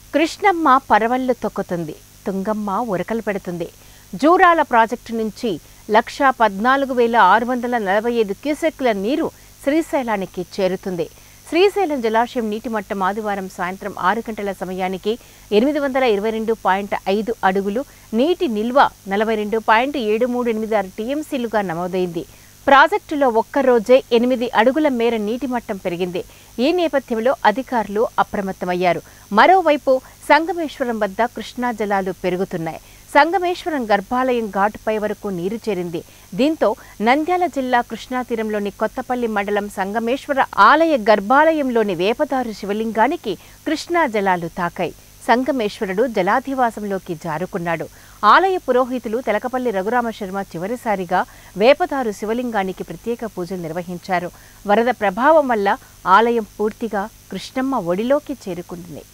కృష్ణమ్మ పరవళ్ళు తొక్కుతుంది తుంగమ్మ ఉరకలు పెడుతుంది జూరాల ప్రాజెక్టు నుంచి లక్ష పద్నాలుగు వేల ఆరు వందల నలభై ఐదు క్యూసెక్ల నీరు శ్రీశైలానికి చేరుతుంది శ్రీశైలం జలాశయం నీటి మట్టం ఆదివారం సాయంత్రం ఆరు గంటల సమయానికి ఎనిమిది వందల ఇరవై రెండు పాయింట్ ఐదు అడుగులు నీటి నిల్వ నలభై రెండు పాయింట్ ఏడు మూడు ఎనిమిది ఆరు టీఎంసీలుగా నమోదైంది ప్రాజెక్టులో ఒక్కరోజే ఎనిమిది అడుగుల మేర నీటి మట్టం పెరిగింది ఈ నేపథ్యంలో అధికారులు అప్రమత్తమయ్యారు మరోవైపు సంగమేశ్వరం వద్ద కృష్ణా జలాలు పెరుగుతున్నాయి సంగమేశ్వరం గర్భాలయం ఘాటుపై వరకు నీరు చేరింది దీంతో నంద్యాల జిల్లా కృష్ణా తీరంలోని కొత్తపల్లి మండలం సంగమేశ్వర ఆలయ గర్భాలయంలోని వేపదారు శివలింగానికి కృష్ణా జలాలు తాకాయి సంగమేశ్వరుడు జలాధివాసంలోకి జారుకున్నాడు ఆలయ పురోహితులు తెలకపల్లి రఘురామ శర్మ చివరిసారిగా వేపదారు శివలింగానికి ప్రత్యేక పూజలు నిర్వహించారు వరద ప్రభావం వల్ల ఆలయం పూర్తిగా కృష్ణమ్మ ఒడిలోకి చేరుకుంది